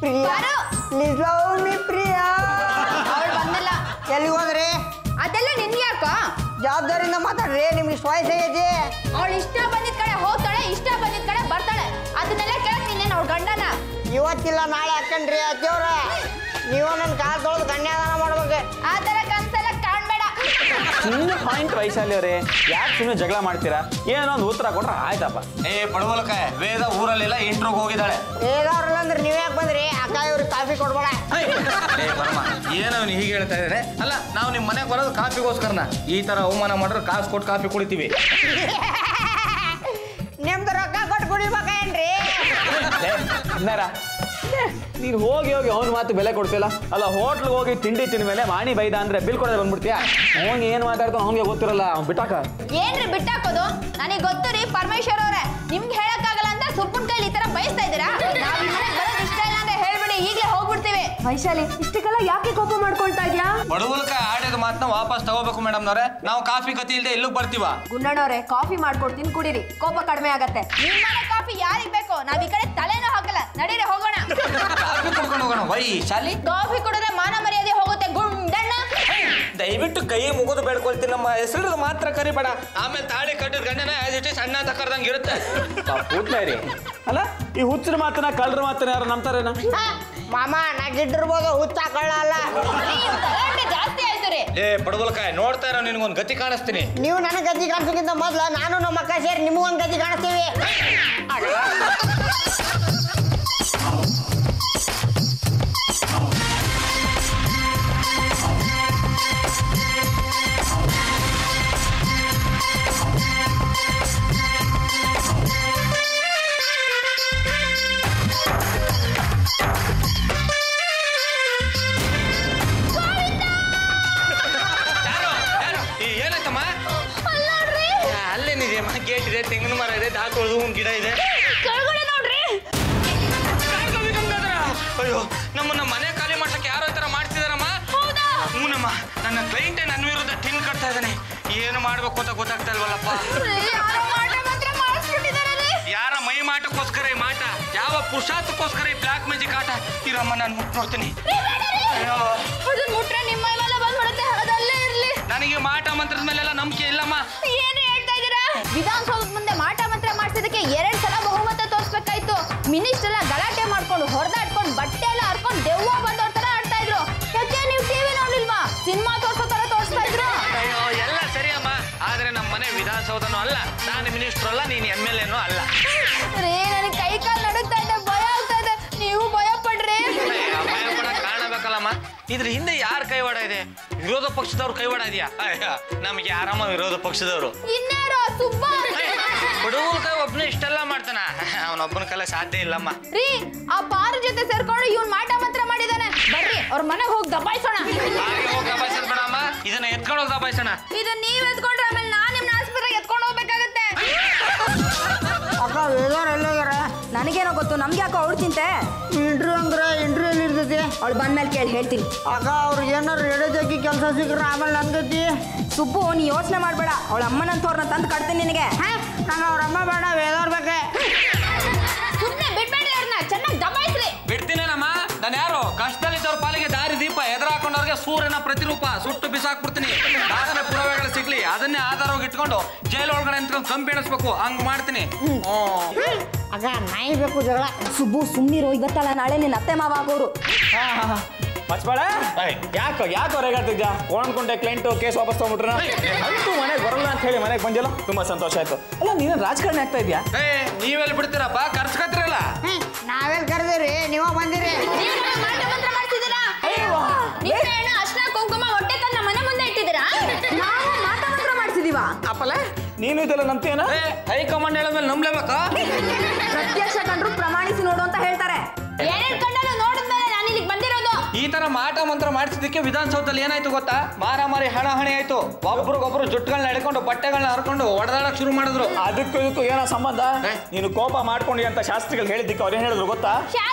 Priya bar. Please love me ಪ್ರಿಯ ಅವಳು ಬಂದಿಲ್ಲ ಎಲ್ಲಿಗೆ ಹೋದ್ರಿ ಅದೆಲ್ಲ ನಿನ್ಗೆ ಯಾಕೋ ಜವಾಬ್ದಾರಿಯಿಂದ ಮಾತಾಡ್ರಿ ನಿಮ್ಗೆ ಇಷ್ಟು ವಯಸ್ಸಾಗೈತಿ ಅವಳು ಇಷ್ಟ ಬಂದಿದ್ ಕಡೆ ಹೋಗ್ತಾಳೆ ಇಷ್ಟ ಬಂದಿದ್ ಕಡೆ ಬರ್ತಾಳೆ ಅದನ್ನೆಲ್ಲ ಕೇಳಕ್ ನೀನೇನು ಅವ್ಳ ಗಂಡನ ಇವತ್ತಿಲ್ಲ ನಾಳೆ ಹಾಕಣ್ರಿ ಅತ್ತಿಯವ್ರ ನೀವು ನನ್ನ ಕಾಲ್ ತೊಳೆದು ಕನ್ಯಾದಾನ ಮಾಡ್ಬೇಕು ಆ ತರ ಕನ್ಸೆಲ್ಲ ಕಾಣ್ಬೇಡ ಸುಮ್ಮನೆ ಪಾಯಿಂಟ್ ವೈಶಾಲಿ ಅವರೇ ಯಾಕೆ ಸುಮ್ಮನೆ ಜಗಳ ಮಾಡ್ತೀರಾ ಏನೋ ಒಂದು ಉತ್ತರ ಕೊಟ್ರೆ ಆಯ್ತಪ್ಪ ಏ ಪಡವಲಕಾಯ ವೇದ ಊರಲ್ಲಿಲ್ಲ ಇಂಟ್ರೋಗ್ ಹೋಗಿದ್ದಾಳೆ ಹೇಗಾವ್ರಲ್ಲ ಅಂದ್ರೆ ನೀವು ಯಾಕೆ ಬಂದ್ರಿ ಅಕ್ಕ ಇವ್ರಿಗೆ ಕಾಫಿ ಕೊಡ್ಬೇಡ ಏ ಪರಮ ಏನೋ ನೀ ಹೀಗೆ ಹೇಳ್ತಾ ಇದ್ದಾರೆ ಅಲ್ಲ ನಾವು ನಿಮ್ಮ ಮನೆಗೆ ಬರೋದು ಕಾಫಿಗೋಸ್ಕರನ ಈ ತರ ಅವಮಾನ ಮಾಡಿದ್ರೆ ಕಾಸು ಕೊಟ್ಟು ಕಾಫಿ ಕುಡಿತೀವಿ ನಿಮ್ದು ರೊಕ್ಕ ಕೊಟ್ಟು ಕುಡಿಬೇಕೇನ್ರಿ ಅನ್ನಾರ ನೀನು ಹೋಗಿ ಹೋಗಿ ಅವ್ನ ಮಾತು ಬೆಲೆ ಕೊಡ್ತಿಲ್ಲ ಅಲ್ಲ ಹೋಟ್ಲ್ಗೆ ಹೋಗಿ ತಿಂಡಿ ತಿಂದ ಮೇಲೆ ಮಾಣಿ ಬೈದ ಅಂದ್ರೆ ಬಿಲ್ ಕೊಡೋದು ಬಂದ್ಬಿಡ್ತೀಯಾ ಅವ್ನಿಗೆ ಏನು ಮಾತಾಡ್ತಾನೆ ಅವ್ನಿಗೆ ಗೊತ್ತಿರಲ್ಲ ಅವ್ನು ಬಿಟ್ಟಾಕ ಏನ್ರಿ ಬಿಟ್ಟಾಕೋದು ನನಗೆ ಗೊತ್ತು ರೀ ಪರಮೇಶ್ವರ್ ಅವ್ರೆ ನಿಮ್ಗೆ ಹೇಳಕ್ಕಾಗಲ್ಲ ಅಂತ ಸುಪ್ಪನ್ ಕೈಲಿ ಈ ತರ ಬಯಸ್ತಾ ಇದ್ದೀರಾ ನಾವ್ ಈ ಮನೆಗ್ ಬರೋದ್ ಇಷ್ಟ ಇಲ್ಲ ಅಂದ್ರೆ ಹೇಳ್ಬಿಡಿ ಈಗ್ಲೇ ಹೋಗ್ಬಿಡ್ತೀವಿ ವೈಶಾಲಿ ಇಷ್ಟಕ್ಕೆಲ್ಲ ಯಾಕೆ ಕೋಪ ಮಾಡ್ಕೊಳ್ತಾ ಇದ್ಯಾ ಪಡವಲಕಾಯ ಆಡಿದ ಮಾತನ್ನ ವಾಪಸ್ ತಗೋಬೇಕು ಮೇಡಮ್ನವ್ರೆ ನಾವು ಕಾಫಿ ಕತಿ ಇಲ್ಲದೆ ಎಲ್ಲಿಗೆ ಬರ್ತೀವ ಗುಂಡಣ್ಣವ್ರೆ ಕಾಫಿ ಮಾಡ್ಕೊಡ್ತೀನಿ ಕುಡೀರಿ ಕೋಪ ಕಡಿಮೆ ಆಗತ್ತೆ ನಿಮ್ ಮನೆ ಕಾಫಿ ಯಾರಿಗ್ ಬೇಕು ನಾವ್ ಈ ಕಡೆ ತಲೆನೂ ಹಾಕಲ್ಲ ನಡೀರಿ ಹೋಗೋಣ ಕಾಫಿ ಕುಡ್ಕೊಂಡು ಹೋಗೋಣ ವೈ ಶಾಲಿ ಕಾಫಿ ಕುಡಿದ್ರೆ ಮಾನ ಮರ್ಯಾದೆ ಹೋಗುತ್ತೆ ಗುಂಡಣ್ಣ ದಯವಿಟ್ಟು ಕೈ ಮುಗಿದು ಬೇಡ್ಕೊಳ್ತೀನಿ ನಮ್ಮ ಹೆಸರು ಮಾತ್ರ ಕರಿಬೇಡ ಆಮೇಲೆ ತಾಳಿ ಕಟ್ಟಿದ ಗಂಡನ ಆಸ್ ಇಟ್ ಸಣ್ಣ ತಕ್ಕರ್ದಂಗೆ ಇರುತ್ತೆ ಕೂತ್ಲೇ ರೀ ಅಲ್ಲ ಈ ಹುಚ್ಚರ ಮಾತನ್ನ ಕಳ್ಳರ ಮಾತನ್ನ ಯಾರು ನಂಬ್ತಾರೇನ ಮಾಮ ನಾ ಗಿಟ್ಟಿರ್ಬೋದು ಹುಚ್ಚ ಕಳ್ಳಲ್ಲ ನೀವು ಗಲಾಟೆ ಜಾಸ್ತಿ ಆಯ್ತು ರೀ ಏ ಪಡವಲಕಾಯ ನೋಡ್ತಾ ಇರೋ ನಿನಗೊಂದು ಗತಿ ಕಾಣಿಸ್ತೀನಿ ನೀವು ನನಗೆ ಗತಿ ಕಾಣಿಸೋಕ್ಕಿಂತ ಮೊದ್ಲು ನಾನು ನಮ್ಮ ಅಕ್ಕ ಸೇರಿ ನಿಮಗೊಂದು ಗತಿ ಕಾಣಿಸ್ತೀವಿ ಯಾರು ಯಾರು ಈ ಏನಾಯ್ತಮ್ಮ ಆ, ಅಲ್ಲೇನಿದೆ ಮ ಗೇಟ್ ಇದೆ ತೆಂಗಿನ ಮರ ಇದೆ ದಾಕೋದು ಒಂದು ಗಿಡ ಇದೆ ಕೆಳಗಡೆ ನೋಡ್ರಿ ಕಾಯ್ಕೊಬೇಕಂತಂದ್ರ? ಅಯ್ಯೋ ನಮ್ಮನ್ನ ಮನೆ ಖಾಲಿ ಮಾಡ್ಸಕ್ಕೆ ಯಾರೋ ಈ ತರ ಮಾಡ್ತಿದಾರಮ್ಮ ಹೌದಾ ಹ್ಞೂನಮ್ಮ ನನ್ನ ಕ್ಲೈಂಟೇ ನನ್ನ ವಿರುದ್ಧ ಟಿನ್ ಕಟ್ತಾ ಇದ್ದಾನೆ ಏನು ಮಾಡ್ಬೇಕು ಅಂತ ಗೊತ್ತಾಗ್ತಾ ಇಲ್ವಲ್ಲಪ್ಪ ಯಾರೋ ಮಾಟ ಮಂತ್ರ ಮಾಡಿಸ್ಬಿಟ್ಟಿದಾರೆ ರೀ ಯಾರ ಮೈ ಮಾಟಕ್ಕೋಸ್ಕರ ಈ ಮಾಟ ಯಾವ ಪುರುಷಾರ್ಥಕ್ಕೋಸ್ಕರ ಈ ಬ್ಲ್ಯಾಕ್ ಮ್ಯಾಜಿಕ್ ಆಟ ಇರಮ್ಮ ನಾನು ಮುಟ್ ನೋಡ್ತೀನಿ ಅಯ್ಯೋ ಅದನ್ನ ಮುಟ್ರೆ ನಿಮ್ಮ ಮೈ ಮೇಲೆ ಬಂದ್ಬಿಡುತ್ತೆ ಅದಲ್ಲೇ ಇರ್ಲಿ ನನಗೆ ಮಾಟ ಮಂತ್ರದ ಮೇಲೆಲ್ಲ ನಂಬಿಕೆ ಇಲ್ಲಮ್ಮ ಏನ್ ಹೇಳ್ತಾ ಇದೀರಾ ವಿಧಾನಸೌಧದ ಮುಂದೆ ಮಾಟ ಮಂತ್ರ ಮಾಡಿಸಿದಕ್ಕೆ ಎರಡ್ ಸಲ ಬಹುಮತ ತೋರ್ಸ್ಬೇಕಾಯ್ತು ಮಿನಿಸ್ಟರ್ ಎಲ್ಲ ಗಲಾಟೆ ಮಾಡ್ಕೊಂಡು ಹೊಡೆದಾಡ್ಕೊಂಡು ಬಟ್ಟೆ ಎಲ್ಲ ಹರ್ಕೊಂಡು ದೆವ್ವ ಬಂದವ್ರ ತರ ಆಡ್ತಾ ಇದ್ರು ಯಾಕೆ ನೀವು ಟಿವಿ ನೋಡ್ಲಿಲ್ವಾ ಸಿನಿಮಾ ತೋರ್ಸೋ ತರ ತೋರಿಸ್ತಾ ಇದ್ರು ಅಯ್ಯೋ ಎಲ್ಲ ಸರಿ ಅಮ್ಮ ಆದ್ರೆ ನಮ್ಮ ಮನೆ ವಿಧಾನಸೌಧನೂ ಅಲ್ಲ ನಾನು ಮಿನಿಸ್ಟರ್ ಅಲ್ಲ ನೀನು ಎಮ್ ಎಲ್ ಎನೂ ಅಲ್ಲ ರೀ ನನಗೆ ಕೈ ಕಾಲು ನಡುಗ್ತಾ ಇದೆ ಭಯ ಆಗ್ತಾ ಇದೆ ನೀವು ಭಯ ಪಡ್ರಿ ಅಯ್ಯ, ಭಯ ಪಡಕ್ ಕಾರಣ ಬೇಕಲ್ಲಮ್ಮ ಇದ್ರ ಹಿಂದೆ ಯಾರ ಕೈವಾಡ ಇದೆ ವಿರೋಧ ಪಕ್ಷದವ್ರ ಕೈವಾಡ ಇದೆಯಾ ಅಯ್ಯ, ನಮ್ಗೆ ಯಾರಮ್ಮ ವಿರೋಧ ಪಕ್ಷದವರು ಇನ್ಯಾರು ಆ ಸುಬ್ಬ ಹುಡುಗನ ಕೈ ಒಬ್ಬನೇ ಇಷ್ಟೆಲ್ಲ ಮಾಡ್ತಾನ ಅವನೊಬ್ಬನ ಕಲೆ ಸಾಧ್ಯ ಇಲ್ಲಮ್ಮ ರೀ ಆ ಪಾರು ಜೊತೆ ಸೇರ್ಕೊಂಡು ಇವ್ನ್ ಮಾಟ ಮಂತ್ರ ಮಾಡಿದಾನೆ ಬರ್ರಿ ಅವ್ರ ಮನೆಗೆ ಹೋಗಿ ದಬಾಯಿಸೋಣ ಹಾಗೆ ಹೋಗಿ ದಬಾಯಿಸೋದ್ ಬೇಡಮ್ಮ ಇದನ್ನ ಎತ್ಕೊಂಡು ಹೋಗಿ ದಬಾಯಿಸೋಣ ಇದು ನೀವ್ ಎತ್ಕೊಂಡ್ರೆ ಆಮೇಲೆ ನಾನ್ ನಿಮ್ನ ಆಸ್ಪತ್ರೆಗೆ ಎತ್ಕೊಂಡು ಹೋಗ್ಬೇಕಾಗತ್ತೆ ಅಕ್ಕ ವೇದಾರ್ ಎಲ್ಲೋಗ್ಯಾರ ನನಗೇನೋ ಗೊತ್ತು ನಮ್ಗೆ ಯಾಕೋ ಅವಳು ಚಿಂತೆ ಇಂಟ್ರ್ಯೂ ಅಂದ್ರೆ ಇಂಟ್ರ್ಯೂ ಎಲ್ಲಿ ಇರ್ತೈತಿ ಅವಳು ಬಂದ್ಮೇಲೆ ಕೇಳಿ ಹೇಳ್ತೀನಿ ಅಕ್ಕ ಅವ್ರಿಗೆ ಏನಾರು ರೇಡಿಯೋದಾಗಿ ಕೆಲಸ ಸಿಕ್ಕರೆ ಆಮೇಲೆ ನನ್ ಗತಿ ಸುಬ್ಬು ನೀ ಯೋಚನೆ ಮಾಡಬೇಡ ಅವಳ ಅಮ್ಮನಂತವ್ರನ್ನ ತಂದು ಕಟ್ತೀನಿ ನಿನಗೆ ನಂಗೆ ಅವ್ರ ಅಮ್ಮ ಬೇಡ ವೇದಾರ್ ಬೇಕೆ ಸುಮ್ನೆ ಬಿಡ್ಬೇಡ್ರಿ ಅವ್ರನ್ನ ಚೆನ್ನಾಗಿ ದಬಾಯಿಸ್ರಿ ಬಿಡ್ತೀನೇನಮ್ಮ ನಾನು ಯಾರು ಕಷ್ಟದಲ್ಲಿದ್ದವ್ರ ಪಾಲಿಗೆ ದಾರಿ ದೀಪ ಎದುರು ಹಾಕೊಂಡವ್ರಿಗೆ ಸೂರ್ಯನ ಪ್ರತಿರೂಪ ಸುಟ್ಟು ಬಿಸಾಕ್ಬಿಡ್ತೀನಿ ದಾಖಲೆ ಪುರಾವೆಗಳು ಸಿಗ್ಲಿ ಅದನ್ನೇ ಆಧಾರವಾಗಿ ಇಟ್ಕೊಂಡು ಜೈಲ್ ಒಳಗಡೆ ನಿಂತ್ಕೊಂಡು ಕಂಬಿ ಎಣಿಸ್ಬೇಕು ಹಂಗ್ ಮಾಡ್ತೀನಿ ಹ್ಮ್. ಅಕ್ಕ ನಾಯಿ ಬೇಕು ಜಗಳ ಸುಬ್ಬು ಸುಮ್ಮನಿರೋ ಇವತ್ತಲ್ಲ ನಾಳೆ ನಿನ್ನ ಅತ್ತೆ ಮಾವ ಆಗೋರು ಮಚ್ಬೇಡ ಏಯ್. ಯಾಕೋ ಯಾಕೋ ರೇಗಾಡ್ತಿದ್ಯಾ ಕೊಂಡ್ಕೊಂಡೆ ಕ್ಲೈಂಟು ಕೇಸ್ ವಾಪಸ್ ತಗೊಂಡ್ಬಿಟ್ರ ಅಂತೂ ಮನೆಗೆ ಬರಲ್ಲ ಅಂತ ಹೇಳಿ ಮನೆಗೆ ಬಂದಿಲ್ಲ ತುಂಬಾ ಸಂತೋಷ ಆಯ್ತು ಅಲ್ಲ ನೀನು ರಾಜಕಾರಣಿ ಆಗ್ತಾ ಇದೆಯಾ ಏ ನೀವೆಲ್ಲಿ ಬಿಡ್ತೀರಪ್ಪ ಕರ್ಸ್ಕತ್ರಿಲ್ಲ ನಾವೆಲ್ಲಿ ಕರೆದಿರಿ ನೀವ ಬಂದಿರಿ ನೀವು ನಮಗೆ ಮಾಟ ಮಂತ್ರ ಮಾಡ್ತಿದ್ದೀರಾ ನಿಮ್ಮ ಹೆಣ್ಣು ಅರ್ಶಿನ ಕುಂಕುಮ ಹೊಟ್ಟೆ ತಂದು ನಮ್ಮ ಮನೆ ಮುಂದೆ ಇಟ್ಟಿದ್ದೀರಾ ನಾವು ಮಾಟ ಮಂತ್ರ ಮಾಡಿಸಿದೀವ ಅಪ್ಪಲೆ ನೀನು ಇದೆಲ್ಲ ನಂಬ್ತೀಯನ ಏ ಹೈಕಮಾಂಡ್ ಹೇಳಿದ್ಮೇಲೆ ನಂಬ್ಲೇಬೇಕಾ ಪ್ರತ್ಯಕ್ಷ ಕಂಡ್ರು ಪ್ರಮಾಣಿಸಿ ನೋಡು ಅಂತ ಹೇಳ್ತಾರೆ ಏನೇನ್ ಕಂಡಲ್ಲ ನೋಡಿದ್ಮೇಲೆ ನಾನು ಇಲ್ಲಿಗೆ ಬಂದಿರೋದು ಈ ತರ ಮಾಟ ಮಂತ್ರ ಮಾಡಿಸಿದ್ದಕ್ಕೆ ವಿಧಾನಸೌಧದಲ್ಲಿ ಏನಾಯ್ತು ಗೊತ್ತಾ ಮಾರಾಮಾರಿ ಹಣ ಹಣೆ ಆಯ್ತು ಒಬ್ರಿಗೊಬ್ರು ಜುಟ್ಟುಗಳನ್ನ ಎಳ್ಕೊಂಡು ಬಟ್ಟೆಗಳನ್ನ ಹರ್ಕೊಂಡು ಹೊಡೆದಾಡಕ್ ಶುರು ಮಾಡಿದ್ರು ಅದಕ್ಕೂ ಇದಕ್ಕೂ ಏನೋ ಸಂಬಂಧ ನೀನು ಕೋಪ ಮಾಡ್ಕೊಂಡಿ ಅಂತ ಶಾಸ್ತ್ರಿಗಳು ಹೇಳಿದ್ದಕ್ಕೆ ಅವ್ರು ಏನ್ ಹೇಳಿದ್ರು ಗೊತ್ತಾ ಶಾಂತಿ ಮಾಡಿಸಿ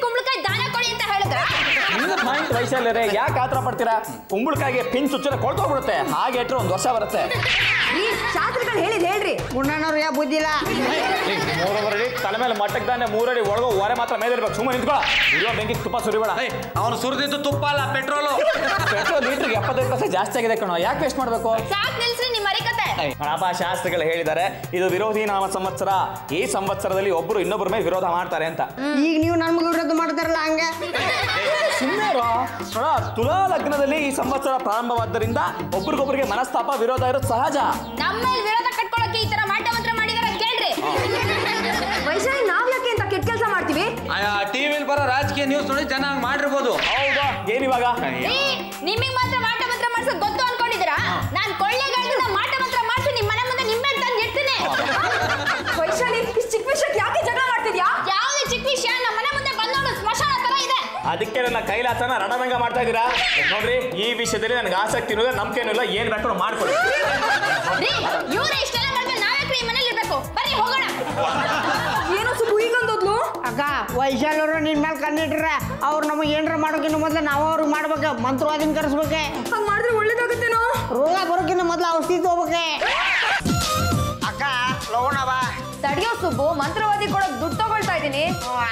ಕುಂಬಳಕಾಯಿ ದಾನ ಕೊಡಿ ಅಂತ ಹೇಳಿದ್ರ ನಿಮ್ದು ಪಾಯಿಂಟ್ ವಯಸ್ಸಲ್ಲೇ ಯಾಕೆ ಆತರ ಪಡ್ತೀರಾ ಕುಂಬಳಕಾಯಿಗೆ ಪಿನ್ ಚುಚ್ಚನ ಕೊಳ್ತೋಗ್ಬಿಡುತ್ತೆ ಹಾಗೆ ಇಟ್ರೆ ಒಂದು ವರ್ಷ ಬರುತ್ತೆ ರೀ ಶಾಸ್ತ್ರಿಗಳು ಹೇಳಿದ್ ಹೇಳ್ರಿ ಗುಂಡನವ್ರು ಯಾ ಬುದ್ಧಿಲ್ಲ ಮೂರುವರೆ ತಲೆ ಮೇಲೆ ಮಟ್ಟಕ್ಕೆ ತಾನೆ ಮೂರಡಿ ಒಳಗೋ ಒರೆ ಮಾತ್ರ ಮೇಲಿರ್ಬೇಕು ಸುಮ್ಮನೆ ನಿಂತ್ಕೊಳ್ಳ ಇರೋ ಬೆಂಕಿ ತುಪ್ಪ ಸುರಿಬೇಡ ಅವನು ಸುರಿದಿದ್ದು ತುಪ್ಪ ಅಲ್ಲ ಪೆಟ್ರೋಲು ಪೆಟ್ರೋಲ್ ಲೀಟರ್ಗೆ ಎಪ್ಪತ್ತೈದು ಪೈಸೆ ಜಾಸ್ತಿ ಆಗಿದೆ ಕಣೋ ಯಾಕೆ ವೇಸ್ಟ್ ಮಾಡಬೇಕು ಸಾಕ್ ನಿಲ್ಸ್ರಿ ನಿಮ್ ಮರಿಕತೆ ಹಣಪ ಶಾಸ್ತ್ರಿಗಳು ಹೇಳಿದ್ದಾರೆ ಇದು ವಿರೋಧಿ ನಾಮ ಸಂವತ್ಸರ ಈ ಸಂವತ್ಸರದಲ್ಲಿ ಒಬ್ಬರು ಇನ್ನೊಬ್ಬರ ಮೇಲೆ ವಿರೋಧ ಮಾಡ್ತಾರೆ ಅಂತ ಈಗ ನೀವು ನಮ್ಗೆ ವಿರೋಧ ಮಾಡ್ತಾರಲ್ಲ ಹಂಗೆ ಸುಮ್ಮನೆ ತುಲಾ ಲಗ್ನದಲ್ಲಿ ಈ ಸಂವತ್ಸರ ಪ್ರಾರಂಭವಾದ್ದರಿಂದ ಒಬ್ರಿಗೊಬ್ರಿಗೆ ಮನಸ್ತಾಪ ವಿರೋಧ ಇರೋದು ಸಹಜ ನಮ್ಮ ಮೇಲೆ ವಿರೋಧ ಕಟ್ಕೊಳಕ್ಕೆ ಈ ತರ ಮಾಟ ಮಂತ್ರ ಮಾಡಿದಾರ ಕೇಳ್ರಿ ವೈಶಾಲಿ ನಾವ್ ಯಾಕೆ ಅಂತ ಕೆಟ್ಟ ಕೆಲಸ ಮಾಡ್ತೀವಿ ಟಿವಿಲಿ ಬರೋ ರಾಜಕೀಯ ನ್ಯೂಸ್ ನೋಡಿ ಜನ ಹಂಗ್ ಮಾಡಿರ್ಬೋದು ಹೌದಾ ಏನಿವಾಗ ರೀ, ನಿಮಗ್ ಮಾತ್ರ ಮಾಟ ಮಂತ್ರ ಮಾಡ್ಸಕ್ ಗೊತ್ತು ಅನ್ಕೊಂಡಿದ್ದೀರಾ ನಾನ್ ಕೊಳ್ಳೆಗಾಲದಿಂದ ಮಾಟ ಮಂತ್ರ ಮಾಡ್ಸಿ ನಿಮ್ ಮನೆ ಮುಂದೆ ನಿಮ್ಮೆ ತಂದು ಇಡ್ತೀನಿ ವೈಶಾಲಿ ಇಷ್ಟ್ ಚಿಕ್ಕ ವಿಷಯಕ್ಕೆ ಯಾಕೆ ಜಗಳ ಮಾಡ್ತಿದ್ಯಾ ಯಾವ್ದು ಚಿಕ್ಕ ವಿಷಯ ನಮ್ಮ ಮನೆ ಮುಂದೆ ಬಂದೋಡು ಸ್ಮಶಾನ ತರ ಇದೆ ಅದಕ್ಕೆ ನನ್ನ ಕೈಲಾಸನ ರಣರಂಗ ಮಾಡ್ತಾ ಇದ್ದೀರಾ ನೋಡ್ರಿ ಈ ವಿಷಯದಲ್ಲಿ ನನಗೆ ಆಸಕ್ತಿ ಇರೋದೇ ನಂಬಿಕೆನೂ ಇಲ್ಲ ಏನ್ ಬೇಕಾದ್ರೂ ಮಾಡ್ಕೊಳ್ಳಿ ರೀ ಇವ್ರೆ ಇಷ್ಟೆಲ್ಲ ಮಾಡಿದ್ರೆ ನಾವ್ಯಾಕ್ರಿ ಈ ಮನೇಲಿ ಇರ್ಬೇಕು ಬರ್ರಿ ಹೋಗೋಣ ಏನೋ ಸುಬ್ಬು ಈಗಂದೋದ್ಲು ಅಕ್ಕ ವೈಶಾಲರು ನಿನ್ ಮೇಲೆ ಕಣ್ಣಿಟ್ರ ಅವ್ರು ನಮಗೆ ಏನ್ರ ಮಾಡೋಕ್ಕಿಂತ ಮೊದಲು ನಾವು ಅವ್ರಿಗೆ ಮಾಡ್ಬೇಕು ಮಂತ್ರವಾದಿನ ಕರೆಸ್ಬೇಕೆ ಹಂಗ್ ಮಾಡಿದ್ರೆ ಒಳ್ಳೇದಾಗುತ್ತೇನೋ ರೋಗ ಬರೋಕ್ಕಿಂತ ಮೊದಲು ಔಷಧಿ ತಗೋಬೇಕೆ ಅಕ್ಕ ಲೋಣ ಬಾ ತಡಿಯೋ ಸುಬ್ಬು ಮಂತ್ರವಾದಿ ಕೊಡೋಕ್ ದುಡ್ಡು ತಗೊಳ್ತಾ ಇದೀನಿ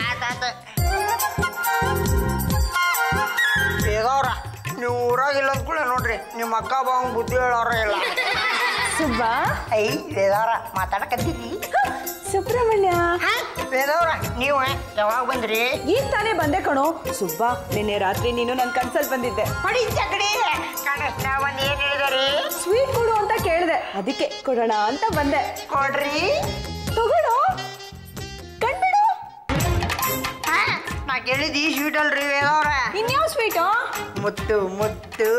ಬೇಗವ್ರ ನೀವು ಊರಾಗ ಇಲ್ಲ ಅಂದ್ಕೂಳೆ ನೋಡ್ರಿ ನಿಮ್ಮ ಅಕ್ಕ ಬಾವ ಬುದ್ಧಿ ಹೇಳೋರ ಇಲ್ಲ ಸುಬ್ಬ ಐ ವೇದವ್ರ ಮಾತಾಡಕತ್ತೀವಿ ಸುಬ್ರಹ್ಮಣ್ಯ ವೇದವ್ರ ನೀವು ಯಾವಾಗ ಬಂದ್ರಿ ಈಗ ತಾನೇ ಬಂದೆ ಕಣೋ ಸುಬ್ಬ ನಿನ್ನೆ ರಾತ್ರಿ ನೀನು ನನ್ನ ಕನ್ಸಲ್ ಬಂದಿದ್ದೆ ಹೊಡಿ ಚಕಡಿ ಕನಸ್ನ ಬಂದು ಏನ್ ಹೇಳಿದಾರಿ ಸ್ವೀಟ್ ಕೊಡು ಅಂತ ಕೇಳಿದೆ ಅದಕ್ಕೆ ಕೊಡೋಣ ಅಂತ ಬಂದೆ ಕೊಡ್ರಿ ತಗೊಳ್ಳೋ ಕಣ್ಬಿಡು ಹಾ, ನಾ ಕೇಳಿದ್ ಈ ಸ್ವೀಟ್ ಅಲ್ರಿ ವೇದವ್ರ ಇನ್ಯಾವ ಸ್ವೀಟು ಮುತ್ತು ಮುತ್ತು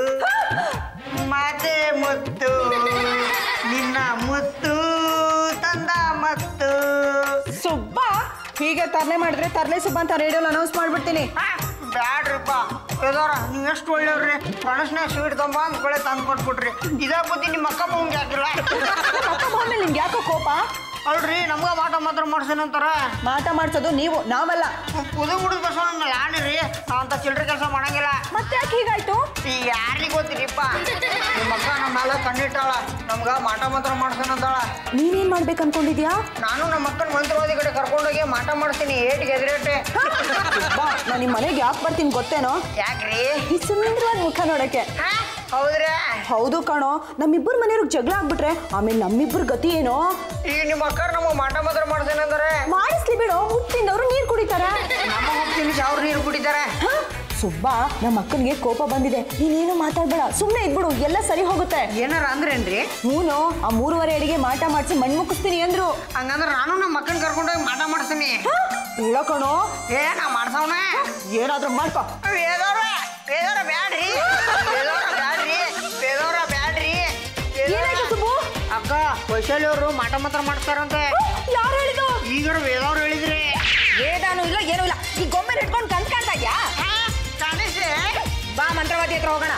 ಮಾತೆ ಮುತ್ತು ನಿನ್ನ ಮುತ್ತು ತಂದ ಮತ್ತು ಸುಬ್ಬ ಹೀಗೆ ತರ್ಲೆ ಮಾಡಿದ್ರೆ ತರ್ಲೆ ಸುಬ್ಬ ಅಂತ ರೇಡಿಯೋಲಿ ಅನೌನ್ಸ್ ಮಾಡ್ಬಿಡ್ತೀನಿ ಹಾ, ಬ್ಯಾಡ್ರಿಪ್ಪ ವೇದವ್ರ ನೀವು ಎಷ್ಟು ಒಳ್ಳೆಯವ್ರಿ ಗಣಸ್ನ ಸ್ವೀಟ್ ತಂಬ ಅಂದ್ಕೊಳ್ಳೆ ತಂದು ಕೊಟ್ಬಿಟ್ರಿ ಇದೇ ಬುದ್ಧಿ ನಿಮ್ಮ ಅಕ್ಕ ಬಂಗೆ ಹಾಕಿಲ್ಲ ಅಕ್ಕ ಬಂದ್ಮೇಲೆ ನಿಮ್ಗೆ ಯಾಕೋ ಕೋಪ ಅಲ್ರಿ ನಮ್ಗ ಮಾಟ ಮಾತ್ರ ಮಾಡ್ಸೇನಂತಾರ ಮಾಟ ಮಾಡ್ಸೋದು ನೀವು ನಾವಲ್ಲ ಪುದು ಹುಡುಗ ಬಸವಣ್ಣ ಆಣಿರಿ ನಾವಂತ ಚಿಲ್ಡ್ರೆ ಕೆಲಸ ಮಾಡಂಗಿಲ್ಲ ಮತ್ತೆ ಯಾಕೆ ಹೀಗಾಯ್ತು ಈ ಯಾರಿಗೆ ಗೊತ್ತಿರಿಪ್ಪ ನಿಮ್ಮ ಅಕ್ಕ ನಮ್ಮ ಮೇಲೆ ಕಣ್ಣಿಟ್ಟಾಳ ನಮ್ಗ ಮಾಟ ಮಾತ್ರ ಮಾಡ್ಸೇನಂತಾಳ ನೀನೇನ್ ಮಾಡ್ಬೇಕು ಅನ್ಕೊಂಡಿದ್ಯಾ ನಾನು ನಮ್ಮ ಅಕ್ಕನ ಮಂತ್ರವಾದಿ ಕಡೆ ಕರ್ಕೊಂಡೋಗಿ ಮಾಟ ಮಾಡ್ತೀನಿ ಏಟಿಗೆ ಎದುರೇಟೆ ಬಾ ನಾನು ನಿಮ್ಮ ಮನೆಗೆ ಯಾಕೆ ಬರ್ತೀನಿ ಗೊತ್ತೇನೋ ಯಾಕ್ರಿ ಈ ಸುಂದರವಾದ ಮುಖ ನೋಡಕ್ಕೆ ಹಾ ಹೌದ್ರಿ ಹೌದು ಕಣೋ ನಮ್ಮಿಬ್ಬರ ಮನೆಯವ್ರಿಗೆ ಜಗಳ ಆಗ್ಬಿಟ್ರೆ ಆಮೇಲೆ ನಮ್ಮಿಬ್ಬರ ಗತಿ ಏನೋ ಈಗ ನಿಮ್ಮ ಅಕ್ಕ ನಮಗೆ ಮಾಟ ಮಾತ್ರ ಮಾಡ್ಸೇನಂದ್ರೆ ಮಾಡಿಸ್ಲಿ ಬಿಡು ಉಪ್ಪಿಂದವ್ರು ನೀರು ಕುಡಿತಾರ ನಮ್ಮ ಹೋಗ್ತೀನಿ ಅವ್ರ ನೀರು ಕುಡಿತಾರೆ ಹ? ಸುಬ್ಬ ನಮ್ಮ ಅಕ್ಕನಿಗೆ ಕೋಪ ಬಂದಿದೆ ನೀನೇನು ಮಾತಾಡ್ಬೇಡ ಸುಮ್ಮನೆ ಇದ್ಬಿಡು ಎಲ್ಲ ಸರಿ ಹೋಗುತ್ತೆ ಏನಾರ ಅಂದ್ರೇನ್ರಿ ಹೂನು ಆ ಮೂರುವರೆ ಅಡಿಗೆ ಮಾಟ ಮಾಡಿಸಿ ಮಣ್ಣು ಮುಕ್ಕಿಸ್ತೀನಿ ಅಂದ್ರು ಹಂಗಂದ್ರೆ ನಾನು ನಮ್ಮ ಅಕ್ಕನ ಕರ್ಕೊಂಡೋಗಿ ಮಾಟ ಮಾಡಿಸ್ತೀನಿ ಹ? ಹೇಳೋ ಕಣೋ ಏ ನಾ ಮಾಡ್ಸವನ ಏನಾದ್ರೂ ಮಾಡ್ಕೋ ವೇದವ್ರ ವೇದವ್ರ ಬ್ಯಾಡ್ರಿ ವೇದವ್ರ ಬ್ಯಾಡ್ರಿ ವೇದವ್ರ ಬ್ಯಾಡ್ರಿ ಏನಾಯ್ತು ಸುಬ್ಬು ಅಕ್ಕ ವೈಶಾಲಿ ಅವರು ಮಾಟ ಮಾತ್ರ ಮಾಡ್ತಾರಂತೆ ಯಾರು ಹೇಳಿದ್ದು ಈಗ ವೇದವ್ರು ಹೇಳಿದ್ರಿ ವೇದಾನು ಇಲ್ಲ ಏನೂ ಇಲ್ಲ ಈ ಗೊಂಬೆ ಇಟ್ಕೊಂಡು ಕನ್ಸ್ ಕಾಣ್ತಾ ಇದ್ಯಾ ಕಾಣಿಸಿ ಬಾ ಮಂತ್ರವಾದಿ ಹತ್ರ ಹೋಗೋಣ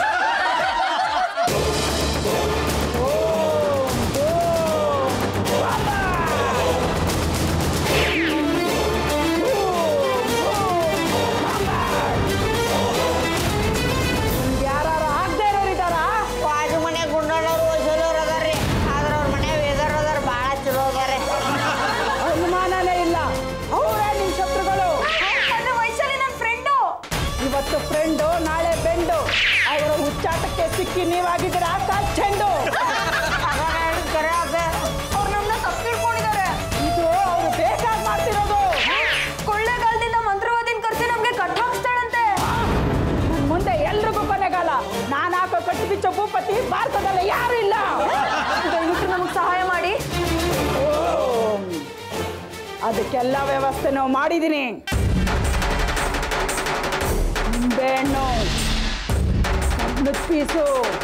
ಯಾರು ಆಗದೆ ಇರೋರು ಇದ್ದಾರಾ ಬಾಜು ಮನೆ ಗುಂಡಣ್ಣವ್ರು ವೈಶಾಲಿ ಅವ್ರು ಅದಾರ್ರಿ ಆದ್ರೆ ಅವ್ರ ಮನೆ ವೇದವ್ರು ಅದಾರ ಭಾಳ ಚಲೋ ಅದಾರೆ ಅನುಮಾನನೇ ಇಲ್ಲ ಅವರೇ ನಿಮ್ ಶತ್ರುಗಳು ವಯಸ್ಸಲ್ಲಿ ನನ್ನ ಫ್ರೆಂಡು ಇವತ್ತು ಫ್ರೆಂಡು ನಾಳೆ ಬೆಂಡು ಅವರ ಹುಚ್ಚಾಟಕ್ಕೆ ಸಿಕ್ಕಿ ನೀವಾಗಿದ್ದೀರಾ ಕಾಲ್ ಚೆಂಡು ಕರೆ ಅದ ಅವ್ರು ನಮ್ಮನ್ನ ತಪ್ಪಿಡ್ಕೊಂಡಿದ್ದಾರೆ ಇದು ಅವರು ಬೇಕಾಗಿ ಮಾಡ್ತಿರೋದು ಕೊಳ್ಳೆಗಾಲದಿಂದ ಮಂತ್ರವಾದಿನ ಕರ್ಸಿ ನಮ್ಗೆ ಕಟ್ ಹಾಕ್ಸ್ತಾಳಂತೆ ಮುಂದೆ ಎಲ್ರಿಗೂ ಕೊನೆಗಾಲ ನಾನು ಹಾಕೋ ಕಟ್ಟಿ ಬಿಚ್ಚೋ ಭೂಪತಿ ಭಾರತದಲ್ಲಿ ಯಾರು ಇಲ್ಲ ದಯವಿಟ್ಟು ನಮಗೆ ಸಹಾಯ ಮಾಡಿ ಅದಕ್ಕೆಲ್ಲ ವ್ಯವಸ್ಥೆನೂ ಮಾಡಿದ್ದೀನಿ ನಿಂಬೆಹಣ್ಣು ಕಬ್ಣದ ಪೀಸು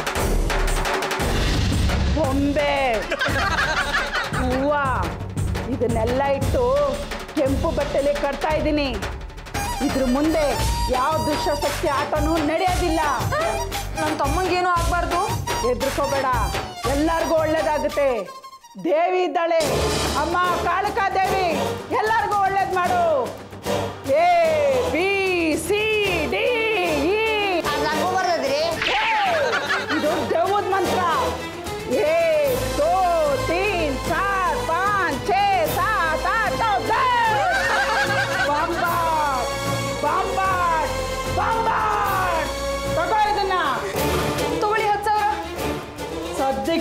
ಬೊಂಬೆ ಹೂವ ಇದನ್ನೆಲ್ಲ ಇಟ್ಟು ಕೆಂಪು ಬಟ್ಟೆಲಿ ಕಟ್ತಾ ಇದ್ದೀನಿ ಇದ್ರ ಮುಂದೆ ಯಾವ ದುಷ್ಟಶಕ್ತಿ ಆಟನೂ ನಡೆಯೋದಿಲ್ಲ ನನ್ನ ತಮ್ಮಂಗೇನು ಆಗ್ಬಾರ್ದು ಹೆದರ್ಕೋಬೇಡ ಎಲ್ಲರಿಗೂ ಒಳ್ಳೇದಾಗುತ್ತೆ ದೇವಿ ಇದ್ದಾಳೆ ಅಮ್ಮ ಕಾಳಕಾ ದೇವಿ ಎಲ್ಲರಿಗೂ ಒಳ್ಳೇದು ಮಾಡು ಏ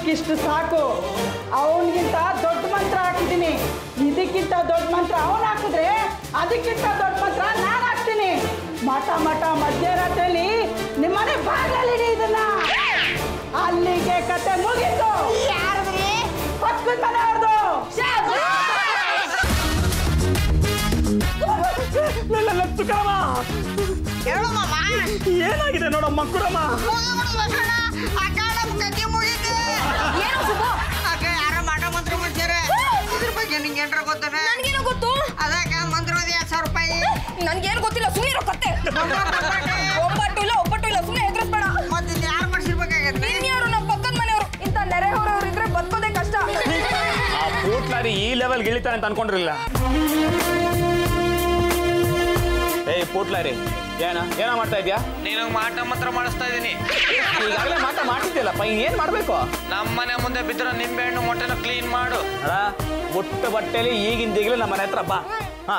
ಸದ್ಯಕ್ಕಿಷ್ಟು ಸಾಕು ಅವನಿಗಿಂತ ದೊಡ್ಡ ಮಂತ್ರ ಹಾಕಿದ್ದೀನಿ ಇದಕ್ಕಿಂತ ದೊಡ್ಡ ಮಂತ್ರ ಅವನು ಹಾಕಿದ್ರೆ ಅದಕ್ಕಿಂತ ದೊಡ್ಡ ಮಂತ್ರ ನಾನು ಹಾಕ್ತೀನಿ ಮಠ ಮಠ ಮಧ್ಯರಾತ್ರಿಯಲ್ಲಿ ನಿಮ್ಮನೆ ಬಾಗಿಲಲ್ಲಿ ಇದನ್ನ ಅಲ್ಲಿಗೆ ಕತೆ ಮುಗೀತು ಯಾರದ್ರಿ ಪಕ್ಕದ ಮನೆಯವ್ರದು ಹೇಳು ಮಾಮ ಏನಾಗಿದೆ ನೋಡಮ್ಮ ಕುರಮ್ಮ ಅಕ್ಕ ನಮ್ಮ ಕತೆ ಮುಗೀತು ಏನು ಸುಬ್ಬು ಅಕ್ಕ ಯಾರ ಮಾಟ ಮಂತ್ರ ಮಾಡ್ಸ್ಯಾರ ಇದ್ರ ಬಗ್ಗೆ ನಿಂಗೆ ಏನ್ರ ಗೊತ್ತನ ನನ್ಗೇನು ಗೊತ್ತು ಅದಕ್ಕ ಮಂತ್ರೋದಿ ಎರಡ್ ಸಾವಿರ ರೂಪಾಯಿ ನನ್ಗೇನು ಗೊತ್ತಿಲ್ಲ ಸುಮ್ಮನೆ ಕತ್ತೆ ಒಬ್ಬಟ್ಟು ಇಲ್ಲ ಒಬ್ಬಟ್ಟು ಇಲ್ಲ ಸುಮ್ಮನೆ ಹೆದರ್ಸ್ಬೇಡ ಮತ್ತೆ ಯಾರು ಮಾಡ್ಸಿರ್ಬೇಕಾಗತ್ತೆ ಇನ್ಯಾರು ನಮ್ಮ ಪಕ್ಕದ ಮನೆಯವರು ಇಂಥ ನೆರೆಹೊರೆಯವರು ಇದ್ರೆ ಬದುಕೋದೇ ಕಷ್ಟ ಆ ಪೂಟ್ಲಾರಿ ಈ ಲೆವೆಲ್ಗೆ ಇಳಿತಾನೆ ಅಂತ ಅನ್ಕೊಂಡಿರಲಿಲ್ಲ ಏಯ್ ಪೂಟ್ಲಾರಿ ಏನ ಏನೋ ಮಾಡ್ತಾ ಇದ್ಯಾ ನಿನಗ್ ಮಾಟ ಮಂತ್ರ ಮಾಡಿಸ್ತಾ ಇದೀನಿ ಈಗಾಗಲೇ ಮಾಟ ಮಾಡ್ತಿದ್ಯಲ್ಲಪ್ಪ ಏನ್ ಮಾಡ್ಬೇಕು ನಮ್ಮ ಮನೆ ಮುಂದೆ ಬಿದ್ದಿರೋ ನಿಂಬೆ ಹಣ್ಣು ಮೊಟ್ಟೆನ ಕ್ಲೀನ್ ಮಾಡು ಅಲ್ಲ ಮುಟ್ಟ ಬಟ್ಟೆಲಿ ಈಗಿಂದ ಈಗಲೇ ನಮ್ಮ ಮನೆ ಹತ್ರ ಬಾ ಹಾ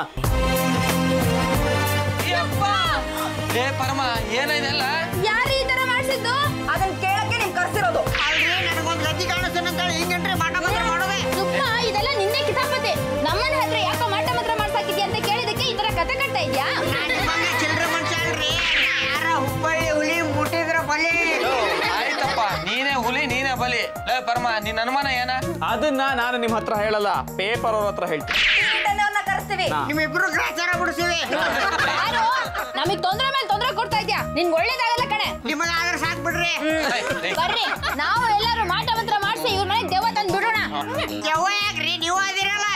ಲೇ ಪರಮ ಏನಿದೆಲ್ಲ ಯಾರು ಈ ತರ ಮಾಡಿಸಿದ್ದು ಅದನ್ನ ಕೇಳಕ್ಕೆ ನೀನ್ ಕರ್ಸಿರೋದು ಅಲ್ರಿ ನನಗೊಂದು ಲಜ್ಜಿ ಕಾಣಿಸ್ತಾನೆ ಅಂತೇಳಿ ಹಿಂಗೇನ್ರಿ ಮಾಟ ಮಂತ್ರ ಮಾಡೋದೆ ಸುಪ್ಪ ಇದೆಲ್ಲ ನಿನ್ನೆ ಕಿತಾಪತಿ ನಮ್ಮನೆ ಹತ್ರ ಯಾಕೋ ಮಾಟ ಮಾತ್ರ ಮಾಡ್ಸಾಕಿದ್ಯಾ ಅಂತ ಕೇಳಿದಕ್ಕೆ ಈ ತರ ಕತೆ ಕಟ್ತಾ ಇದ್ಯಾ ನಾನು ನಿಮ್ಮಂಗೆ ಚಿಲ್ಡ್ರ ಮನುಷ್ಯ ಅಲ್ರಿ ಯಾರ ಹುಬ್ಬಳ್ಳಿ ಹುಲಿ ಮುಟ್ಟಿದ್ರ ಬಲಿ ಆಯ್ತಪ್ಪ ನೀನೇ ಹುಲಿ ನೀನೇ ಬಲಿ ಲೇ ಪರಮ ನಿನ್ನ ಅನುಮಾನ ಏನ ಅದನ್ನ ನಾನು ನಿಮ್ಮ ಹತ್ರ ಹೇಳಲ್ಲ ಪೇಪರ್ ಅವ್ರ ಹತ್ರ ಹೇಳ್ತೀನಿ ಅವ್ರನ್ನ ಕರೆಸ್ತೀವಿ ನಿಮ್ಮಿಬ್ರು ಗ್ರಾಚಾರ ಬಿಡಿಸಿವಿ ಯಾರು ನಮಗ್ ತೊಂದ್ರೆ ಮೇಲೆ ತೊಂದ್ರೆ ಕೊಡ್ತಾ ಇದ್ಯಾ ನಿನ್ಗೆ ಒಳ್ಳೇದಾಗಲ್ಲ ಕಣೆ ನಿಮಗೆ ಆದ್ರೆ ಸಾಕ್ ಬಿಡ್ರಿ ಬರ್ರಿ ನಾವು ಎಲ್ಲರೂ ಮಾಟ ಮಂತ್ರ ಮಾಡಿಸಿ ಇವ್ರ ಮನೆಗೆ ದೆವ್ವ ತಂದು ಬಿಡೋಣ ಯವ್ವ ಯಾಕ್ರಿ ನೀವು ಅದಿರಲ್ಲ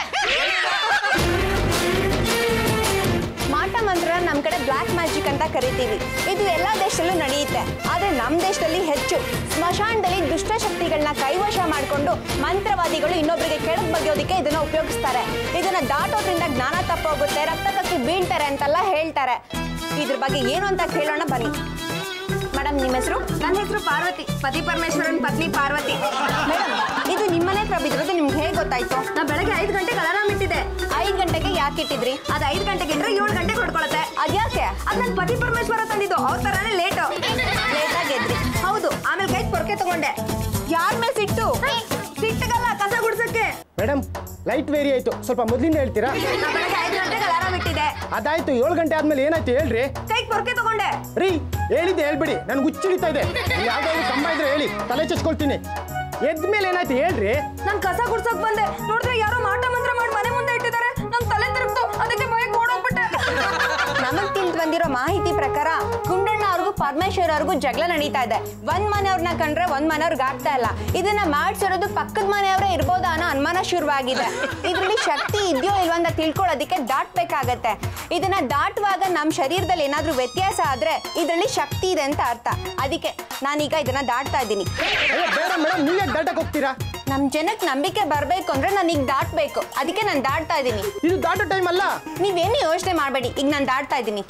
ಮಾಟ ಮಂತ್ರ ನಮ್ಮ ಕಡೆ ಬ್ಲ್ಯಾಕ್ ಮ್ಯಾಜಿಕ್ ಅಂತ ಕರಿತೀವಿ ಇದು ಎಲ್ಲ ದೇಶದಲ್ಲೂ ನಡೆಯುತ್ತೆ ಆದರೆ ನಮ್ಮ ದೇಶದಲ್ಲಿ ಹೆಚ್ಚು ಸ್ಮಶಾನದಲ್ಲಿ ದುಷ್ಟಶಕ್ತಿಗಳನ್ನ ಕೈವಶ ಮಾಡಿಕೊಂಡು ಮಂತ್ರವಾದಿಗಳು ಇನ್ನೊಬ್ಬರಿಗೆ ಕೆಳಗೆ ಬಗೆಯೋದಕ್ಕೆ ಇದನ್ನ ಉಪಯೋಗಿಸ್ತಾರೆ ಇದನ್ನ ದಾಟೋದ್ರಿಂದ ಜ್ಞಾನ ತಪ್ಪೋಗುತ್ತೆ ರಕ್ತ ಕಕ್ಕಿ ಬೀಳ್ತಾರೆ ಅಂತೆಲ್ಲ ಹೇಳ್ತಾರೆ ಇದ್ರ ಬಗ್ಗೆ ಏನು ಅಂತ ಕೇಳೋಣ ಬನ್ನಿ ಮೇಡಮ್ ನಿಮ್ಮ ಹೆಸರು ನನ್ನ ಹೆಸರು ಪಾರ್ವತಿ ಪತಿ ಪರಮೇಶ್ವರನ್ ಪತ್ನಿ ಪಾರ್ವತಿ ಮೇಡಮ್ ಇದು ನಿಮ್ಮನೆ ಹತ್ರ ಬಿದ್ದಿರೋದು ನಿಮ್ಗೆ ಹೇಗೆ ಗೊತ್ತಾಯ್ತು ನಾ ಬೆಳಗ್ಗೆ ಐದು ಗಂಟೆಗೆ ಅಲಾರಾಮ್ ಇಟ್ಟಿದ್ದೆ ಐದು ಗಂಟೆಗೆ ಯಾಕೆ ಇಟ್ಟಿದ್ರಿ ಅದು ಐದು ಗಂಟೆಗೆ ಇಟ್ರೆ ಏಳು ಗಂಟೆಗೆ ಹೊಡ್ಕೊಳತ್ತೆ ಅದ್ಯಾಕೆ ಅದು ನನ್ನ ಪತಿ ಪರಮೇಶ್ವರ ತಂದಿದ್ದು ಅವ್ರ ತರಾನೇ ಲೇಟು ಲೇಟಾಗಿ ಎದ್ರಿ ಹೌದು ಆಮೇಲೆ ಕೈ ಪೊರ್ಕೆ ತಗೊಂಡೆ ಯಾರ ಮೇಲೆ ಸಿಟ್ಟು ಸಿಟ್ಟಗಲ್ಲ ಕಸ ಗುಡ್ಸಕ್ಕೆ ಮೇಡಮ್ ಲೈಟ್ ವೇರಿ ಆಯ್ತು ಸ್ವಲ್ಪ ಮೊದಲಿಂದ ಹೇಳ್ತೀರಾ ನಾ ಬೆಳಗ್ಗೆ ಐದು ಗಂಟೆಗೆ ಅಲಾರಾಮ್ ಇಟ್ಟಿದ್ದೆ ಅದಾಯ್ತು ಏಳು ಗಂಟೆ ಆದ್ಮೇಲೆ ಏನಾಯ್ತು ಹೇಳ್ರಿ ಕೈ ಪೊರ್ಕೆ ತಗೊಂಡೆ ರೀ ಹೇಳಿದ್ದೆ ಹೇಳ್ಬಿಡಿ ನನ್ಗೆ ಹುಚ್ಚಿಡಿತಾ ಇದೆ ಯಾವ್ದಾದ್ರು ಕಂಬ ಇದ್ರೆ ಹೇಳಿ ತಲೆ ಚಚ್ಕೊಳ್ತೀನಿ ಎದ್ಮೇಲೆ ಏನಾಯ್ತು ಹೇಳ್ರಿ ನಾನು ಕಸ ಗುಡ್ಸಕ್ ಬಂದೆ ನೋಡಿದ್ರೆ ಯಾರೋ ಮಾಟ ಮಂತ್ರ ಮಾಡಿ ಮನೆ ಮುಂದೆ ಇಟ್ಟಿದ್ದಾರೆ ನನ್ ತಲೆ ತಿರುಗ್ತು ಅದಕ್ಕೆ ಭಯಕ್ಕೆ ಓಡೋಗ್ಬಿಟ್ಟೆ ನಮಗ್ ತಿಳಿದು ಬಂದಿರೋ ಮಾಹಿತಿ ಪ್ರಕಾರ ಗುಂಡಣ್ಣ ಅವ್ರಿಗೂ ಪರಮೇಶ್ವರ್ ಅವ್ರಿಗೂ ಜಗಳ ನಡೀತಾ ಇದೆ ಒಂದ್ ಮನೆಯವ್ರನ್ನ ಕಂಡ್ರೆ ಒಂದ್ ಮನೆಯವ್ರಿಗೆ ಆಗ್ತಾ ಇಲ್ಲ ಇದನ್ನ ಮಾಡ್ಸಿರೋದು ಪಕ್ಕದ ಮನೆಯವರೇ ಇರ್ಬೋದಾ ಅನ್ನೋ ಅನುಮಾನ ಶುರುವಾಗಿದೆ ಇದ್ರಲ್ಲಿ ಶಕ್ತಿ ಇದೆಯೋ ಇಲ್ವೋ ಅಂತ ತಿಳ್ಕೊಳ್ಳೋದಕ್ಕೆ ದಾಟ್ಬೇಕಾಗತ್ತೆ ಇದನ್ನ ದಾಟುವಾಗ ನಮ್ಮ ಶರೀರದಲ್ಲಿ ಏನಾದ್ರೂ ವ್ಯತ್ಯಾಸ ಆದ್ರೆ ಇದರಲ್ಲಿ ಶಕ್ತಿ ಇದೆ ಅಂತ ಅರ್ಥ ಅದಕ್ಕೆ ನಾನೀಗ ಇದನ್ನ ದಾಟ್ತಾ ಇದ್ದೀನಿ ಅಯ್ಯೋ ಬೇಡ ಮೇಡಮ್ ನೀವೇ ದಾಟಕ್ಕೆ ಹೋಗ್ತೀರಾ ನಮ್ ಜನಕ್ಕೆ ನಂಬಿಕೆ ಬರ್ಬೇಕು ಅಂದ್ರೆ ನಾನು ಈಗ ದಾಟ್ಬೇಕು ಅದಕ್ಕೆ ನಾನು ದಾಟ್ತಾ ಇದ್ದೀನಿ ಇದು ದಾಟೋ ಟೈಮ್ ಅಲ್ಲ ನೀವೇನು ಯೋಚನೆ ಮಾಡಬೇಡಿ ಈಗ ನಾನು ದಾಟ್ತಾ ಇದ್ದೀನಿ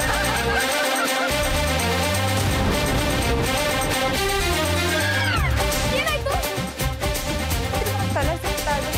ತಲೆ ಸುತ್ತಾ ಇದೆ.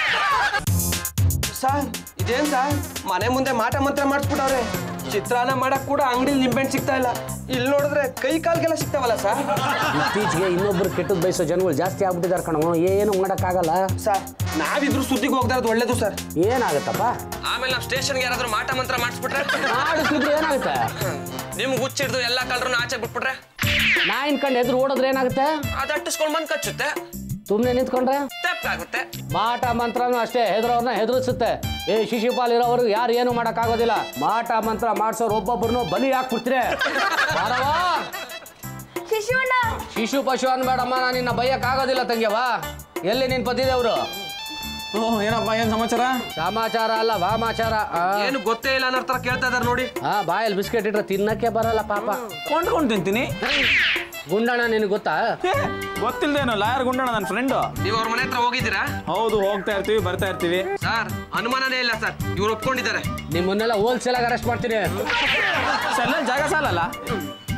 ಸರ್ ಇದೇನ್ ಸರ್ ಮನೆ ಮುಂದೆ ಮಾಟ ಮಂತ್ರ ಮಾಡಿಸ್ಬಿಟ್ಟವ್ರೆ ಚಿತ್ರಾನ್ನ ಮಾಡಕ್ ಕೂಡ ಅಂಗಡಿ ನಿಂಬೆಹಣ್ಣು ಸಿಗ್ತಾ ಇಲ್ಲ ಇಲ್ಲಿ ನೋಡಿದ್ರೆ ಕೈ ಕಾಲ್ಗೆಲ್ಲ ಸಿಗ್ತಾವಲ್ಲ ಸರ್ ಇತ್ತೀಚೆಗೆ ಇನ್ನೊಬ್ರು ಕೆಟ್ಟದ್ ಬಯಸೋ ಜನಗಳು ಜಾಸ್ತಿ ಆಗ್ಬಿಟ್ಟಿದ್ದಾರೆ ಕಣೋ ಏನು ಮಾಡಕ್ಕಾಗಲ್ಲ ಸರ್ ನಾವಿದ್ರು ಸುದ್ದಿಗೆ ಹೋಗ್ತಾ ಇರೋದು ಒಳ್ಳೇದು ಸರ್ ಏನಾಗತ್ತಪ್ಪ ಆಮೇಲೆ ನಾವು ಸ್ಟೇಷನ್ಗೆ ಯಾರಾದ್ರೂ ಮಾಟ ಮಂತ್ರ ಮಾಡಿಸ್ಬಿಟ್ರೆ ಮಾಡಿಸ್ತಿದ್ರೆ ಏನಾಗುತ್ತೆ ನಿಮ್ಗೆ ಹುಚ್ಚಿಡ್ದು ಎಲ್ಲ ಕಳ್ರು ಆಚೆ ಬಿಟ್ಬಿಟ್ರೆ ನಾ ಇನ್ಕಂಡು ಎದುರು ಓಡಿದ್ರೆ ಏನಾಗುತ್ತೆ ಅದು ಅಟ್ಟಿಸ್ಕೊಂಡ್ ಬಂದ್ ಕಚ್ಚುತ್ತೆ ಸುಮ್ಮನೆ ನಿಂತ್ಕೊಂಡ್ರೆ ತೆಪ್ಪಾಗುತ್ತೆ ಮಾಟ ಮಂತ್ರನೂ ಅಷ್ಟೇ ಹೆದರೋರ್ನ ಹೆದರಿಸುತ್ತೆ ಏ ಶಿಶುಪಾಲ್ ಇರೋವರೆಗೂ ಯಾರು ಏನು ಮಾಡೋಕ್ಕಾಗೋದಿಲ್ಲ ಮಾಟ ಮಂತ್ರ ಮಾಡ್ಸೋರು ಒಬ್ಬೊಬ್ಬರನ್ನು ಬಲಿ ಹಾಕ್ಬಿಡ್ತೀರಿ ಬಾರವ್ವ. ಶಿಶುವಣ್ಣ ಶಿಶು ಪಶು ಅನ್ಬೇಡಮ್ಮ ನಾನು ನಿನ್ನ ಬೈಯಕ್ಕಾಗೋದಿಲ್ಲ ತಂಗ್ಯವಾ ಎಲ್ಲಿ ನಿನ್ ಪತಿದೇವ್ರು ಓಹ್ ಏನಪ್ಪ ಏನ್ ಸಮಾಚಾರ ಸಮಾಚಾರ ಅಲ್ಲ ವಾಮಾಚಾರ ಆ. ಏನು ಗೊತ್ತೇ ಇಲ್ಲ ಅನ್ನೋ ತರ ಕೇಳ್ತಾ ಇದಾರೆ ನೋಡಿ ಆ ಬಾಯಲ್ಲಿ ಬಿಸ್ಕೆಟ್ ಇಟ್ರೆ ತಿನ್ನಕ್ಕೆ ಬರಲ್ಲ ಪಾಪ ಕೊಂಡ್ಕೊಂಡು ತಿಂತೀನಿ ಗುಂಡಣ್ಣ ನಿನಗೆ ಗೊತ್ತಾ ಏ, ಗೊತ್ತಿಲ್ದೇನು ಲಾಯರ್ ಗುಂಡಣ್ಣ ನನ್ನ ಫ್ರೆಂಡು ನೀವು ಅವ್ರ ಮನೆ ಹತ್ರ ಹೋಗಿದ್ದೀರಾ ಹೌದು ಹೋಗ್ತಾ ಇರ್ತೀವಿ ಬರ್ತಾ ಇರ್ತೀವಿ ಸರ್ ಅನುಮಾನನೇ ಇಲ್ಲ ಸರ್ ಇವ್ರು ಒಪ್ಕೊಂಡಿದ್ದಾರೆ ನಿಮ್ಮನ್ನೆಲ್ಲ ಹೋಲ್ಸೇಲ್ ಆಗಿ ಅರೆಸ್ಟ್ ಮಾಡ್ತೀನಿ ಸರ್ ಜಾಗ ಸಾಲಲ್ಲ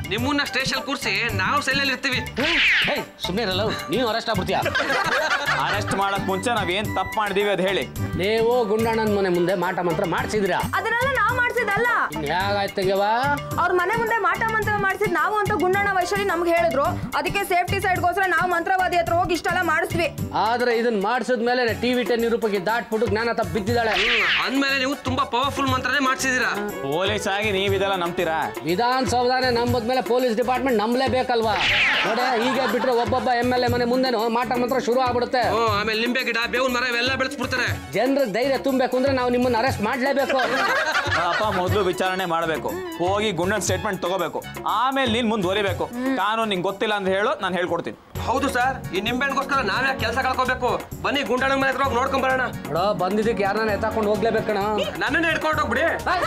ನಿಮ್ಮನ್ನ ಸ್ಟೇಷನ್ ಕೂರಿಸಿ ನಾವು ಸೆಲ್ಲಲ್ಲಿ ಇರ್ತೀವಿ ಸುಮ್ಮನೆ ಇರಲ್ಲ ನೀನು ಅರೆಸ್ಟ್ ಆಗ್ಬಿಡ್ತೀಯ ಅರೆಸ್ಟ್ ಮಾಡಕ್ ಮುಂಚೆ ನಾವೇನ್ ತಪ್ಪು ಮಾಡಿದೀವಿ ಅದು ಹೇಳಿ ನೀವು ಗುಂಡಣ್ಣನ ಮನೆ ಮುಂದೆ ಮಾಟ ಮಂತ್ರ ಮಾಡಿಸಿದ್ರಾ ಅದನ್ನೆಲ್ಲ ನಾವ್ ಮಾಡ್ಸಿದಲ್ಲ ಹೇಗಾಯ್ತಂಗವ ಅವ್ರ ಮನೆ ಮುಂದೆ ಮಾಟ ಮಂತ್ರ ಮಾಡ್ಸಿದ್ ನಾವು ಅಂತ ಗುಂಡಣ್ಣ ವೈಶಾಲಿ ನಮ್ಗೆ ಹೇಳಿದ್ರು ಅದಕ್ಕೆ ಸೇಫ್ಟಿ ಸೈಡ್ಗೋಸ್ಕರ ನಾವು ಮಂತ್ರವಾದಿ ಹತ್ರ ಹೋಗಿ ಇಷ್ಟೆಲ್ಲ ಮಾಡಿಸ್ವಿ ಆದ್ರೆ ಇದನ್ನ ಮಾಡಿಸಿದ್ಮೇಲೆ ಟಿವಿ ಟೆನ್ ನಿರೂಪಕ್ಕೆ ದಾಟ್ಬಿಟ್ಟು ಜ್ಞಾನ ತಪ್ಪು ಬಿದ್ದಿದ್ದಾಳೆ ಅಂದ್ಮೇಲೆ ನೀವು ತುಂಬಾ ಪವರ್ಫುಲ್ ಮಂತ್ರನೇ ಮಾಡ್ಸಿದೀರಾ ಪೊಲೀಸ್ ಆಗಿ ನೀವ್ ಇದೆಲ್ಲ ನಂಬ್ತೀರಾ ವಿಧಾನಸೌಧನೇ ನಂಬದ್ಮೇಲೆ ಪೊಲೀಸ್ ಡಿಪಾರ್ಟ್ಮೆಂಟ್ ನಂಬಲೇಬೇಕಲ್ವಾ ನೋಡ ಹೀಗೆ ಬಿಟ್ರೆ ಒಬ್ಬೊಬ್ಬ ಎಮ್ ಎಲ್ ಎ ಮನೆ ಮುಂದೆನೂ ಮಾಟ ಮಂತ್ರ ಶುರು ಆಗ್ಬಿಡುತ್ತೆ ಹ್ಮ್ ಆಮೇಲೆ ನಿಂಬೆ ಗಿಡ ಬೇವಿನ ಮರ ಇವೆಲ್ಲ ಬೆಳೆಸ್ಬಿಡ್ತಾರೆ ಜನರಿಗೆ ಧೈರ್ಯ ತುಂಬಬೇಕು ಅಂದ್ರೆ ನಾವು ನಿಮ್ಮನ್ನ ಅರೆಸ್ಟ್ ಮಾಡ್ಲೇಬೇಕು ಪಾಪ ಮೊದಲು ವಿಚಾರಣೆ ಮಾಡಬೇಕು ಹೋಗಿ ಗುಂಡನ್ ಸ್ಟೇಟ್ಮೆಂಟ್ ತಗೋಬೇಕು ಆಮೇಲೆ ನೀನ್ ಮುಂದುವರಿಬೇಕು ಕಾನೂನು ನಿಂಗೆ ಗೊತ್ತಿಲ್ಲ ಅಂತ ಹೇಳು ನಾನು ಹೇಳ್ಕೊಡ್ತೀನಿ ಹೌದು ಸರ್ ಈ ನಿಂಬೆಹಣ್ಣಿಗೋಸ್ಕರ ನಾವೇ ಕೆಲಸ ಕಳ್ಕೋಬೇಕು ಬನ್ನಿ ಗುಂಡಣ್ಣ ಮನೆ ಹತ್ರ ಹೋಗಿ ನೋಡ್ಕೊಂಡ್ ಬರೋಣ ನೋಡೋ ಬಂದಿದ್ದಕ್ಕೆ ಯಾರನ್ನ ಎತ್ತಾಕೊಂಡು ಹೋಗ್ಲೇಬೇಕಣ ನನ್ನನ್ನೇ ಹಿಡ್ಕೊಂಡು ಹೋಗ್ಬಿಡಿ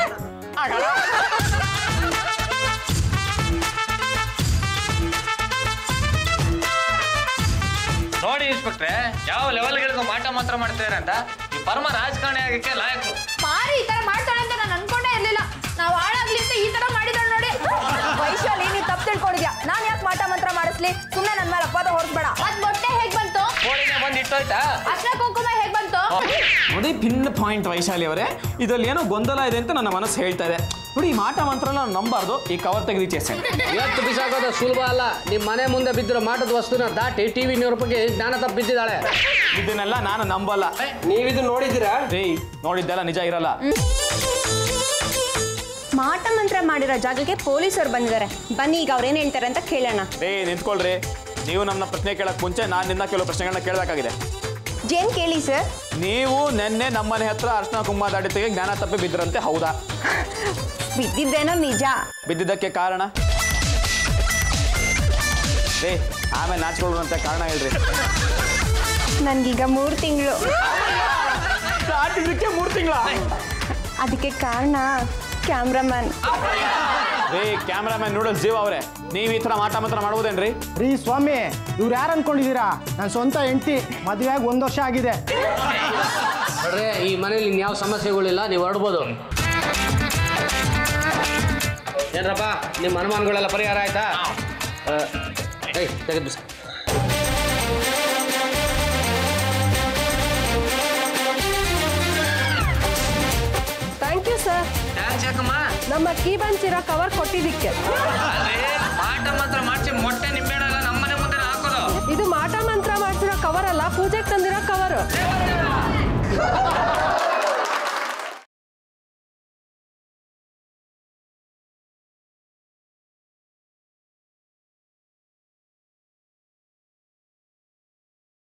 ನೋಡಿ ಇನ್ಸ್ಪೆಕ್ಟ್ರೆ ಯಾವ ಲೆವೆಲ್ ಗಿಳಿದು ಮಾಟ ಮಾತ್ರ ಮಾಡ್ತಿದಾರೆ ಅಂತ ಈ ಪರಮ ರಾಜಕಾರಣಿ ಆಗಕ್ಕೆ ಲಾಯಕು ಮಾರಿ ಈ ತರ ಮಾಡ್ತಾಳೆ ಅಂತ ನಾನು ಅನ್ಕೊಂಡೇ ಇರ್ಲಿಲ್ಲ ನಾವು ಹಾಳಾಗ್ಲಿ ಅಂತ ಈ ತರ ಮಾಡಿದಾಳೆ ನೋಡಿ ವೈಶಾಲಿ ನೀ ತಪ್ಪು ತಿಳ್ಕೊಂಡಿದ್ಯಾ ನಾನ್ ಯಾಕೆ ಮಾಟ ಮಂತ್ರ ಮಾಡಿಸ್ಲಿ ಸುಮ್ನೆ ನನ್ ಮೇಲೆ ಅಪವಾದ ಹೊರಸ್ಬೇಡ ಅದ್ ಮೊಟ್ಟೆ ಹೇಗ್ ಬಂತು ಕೋಳಿನೇ ಬಂದು ಇಟ್ಟೋಯ್ತಾ ಅರ್ಶನ ಕುಂಕುಮ ಹೇಗ್ ಬಂತು ನೋಡಿ ಪಿನ್ ಪಾಯಿಂಟ್ ವೈಶಾಲಿ ಅವರೇ ಇದ್ರಲ್ಲಿ ಏನೋ ಗೊಂದಲ ಇದೆ ಅಂತ ನನ್ನ ಮನಸ್ಸು ಹೇಳ್ತಾ ಇದೆ ನೋಡಿ ಈ ಮಾಟ ಮಂತ್ರನ ನಾವು ನಂಬಾರ್ದು ಈ ಕವರ್ ತೆಗೆದು ಈಚೆ ಇವತ್ತು ಬಿಸಾಕೋದು ಸುಲಭ ಅಲ್ಲ ನಿಮ್ಮ ಮನೆ ಮುಂದೆ ಬಿದ್ದಿರೋ ಮಾಟದ ವಸ್ತುನ ದಾಟಿ ಟಿವಿ ನಿರೂಪಕ್ಕೆ ಜ್ಞಾನ ತಪ್ಪು ಬಿದ್ದಿದ್ದಾಳೆ ಇದನ್ನೆಲ್ಲ ನಾನು ನಂಬಲ್ಲ ನೀವಿದು ನೋಡಿದ್ದೀರಾ ರೀ ನೋಡಿದ್ದೆಲ್ಲ ನಿಜ ಇರಲ್ಲ ಮಾಟ ಮಂತ್ರ ಮಾಡಿರೋ ಜಾಗಕ್ಕೆ ಪೊಲೀಸರು ಬಂದಿದ್ದಾರೆ ಬನ್ನಿ ಈಗ ಅವ್ರೇನ್ ಹೇಳ್ತಾರೆ ಅಂತ ಕೇಳೋಣ ರೇ ನಿಂತ್ಕೊಳ್ರಿ ನೀವು ನಮ್ಮನ್ನ ಪ್ರಶ್ನೆ ಕೇಳಕ್ ಮುಂಚೆ ನಾನು ನಿನ್ನ ಕೆಲವು ಪ್ರಶ್ನೆಗಳನ್ನ ಕೇಳಬೇಕಾಗಿದೆ ಜೇನ್ ಕೇಳಿ ಸರ್ ನೀವು ನಿನ್ನೆ ನಮ್ಮನೆ ಹತ್ರ ಅರ್ಶನ ಕುಂಭ ದಾಡಿತೆಗೆ ಜ್ಞಾನ ತಪ್ಪಿ ಬಿದ್ರಂತೆ ಹೌದಾ ಬಿದ್ದಿದ್ದೇನೋ ನಿಜ ಬಿದ್ದಿದ್ದಕ್ಕೆ ಕಾರಣ ರೇ ಆಮೇಲೆ ನಾಚ್ಕೊಳ್ಳುವಂತೆ ಕಾರಣ ಹೇಳ್ರಿ ನನ್ಗೀಗ ಮೂರು ತಿಂಗಳು ದಾಟಿದ್ದಕ್ಕೆ ಮೂರು ತಿಂಗಳ ಅದಕ್ಕೆ ಕಾರಣ ಕ್ಯಾಮ್ರಾಮನ್ ರೇ ಕ್ಯಾಮ್ರಾಮನ್ ನೂಡಲ್ಸ್ ಜೀವ ಅವರೇ ನೀವು ಈ ಥರ ಮಾಟ ಮಾತ್ರ ಮಾಡ್ಬೋದೇನ್ರಿ ರೀ ಸ್ವಾಮಿ ಇವ್ರು ಯಾರು ಅನ್ಕೊಂಡಿದ್ದೀರಾ ನನ್ನ ಸ್ವಂತ ಹೆಂಡತಿ ಮದುವೆಯಾಗಿ ಒಂದು ವರ್ಷ ಆಗಿದೆ ನೋಡ್ರಿ ಈ ಮನೇಲಿ ಇನ್ಯಾವ ಸಮಸ್ಯೆಗಳಿಲ್ಲ ನೀವು ಹೊರಡ್ಬೋದು ಏನ್ರಪ್ಪ ನಿಮ್ಮ ಅನುಮಾನಗಳೆಲ್ಲ ಪರಿಹಾರ ಆಯ್ತಾ ಆ, ಏಯ್ ತೆಗೆದು ಬಿಸಿ ಥ್ಯಾಂಕ್ ಯು ಸರ್ ಥ್ಯಾಂಕ್ಸ್ ಯಾಕಮ್ಮ ನಮ್ಮ ಕೀ ಬಂಚಿರೋ ಕವರ್ ಕೊಟ್ಟಿದ್ದಕ್ಕೆ ಅಲ್ರಿ ಮಾಟ ಮಾತ್ರ ಮಾಡ್ಸಿ ಮೊಟ್ಟೆ ನಿಂಬೆಹಣ್ಣೆಲ್ಲ ನಮ್ಮನೆ ಮುಂದೆ ಹಾಕೋದು ಇದು ಮಾಟ ಮಂತ್ರ ಮಾಡ್ಸಿರೋ ಕವರ್ ಅಲ್ಲ ಪೂಜೆಗೆ ತಂದಿರೋ ಕವರ್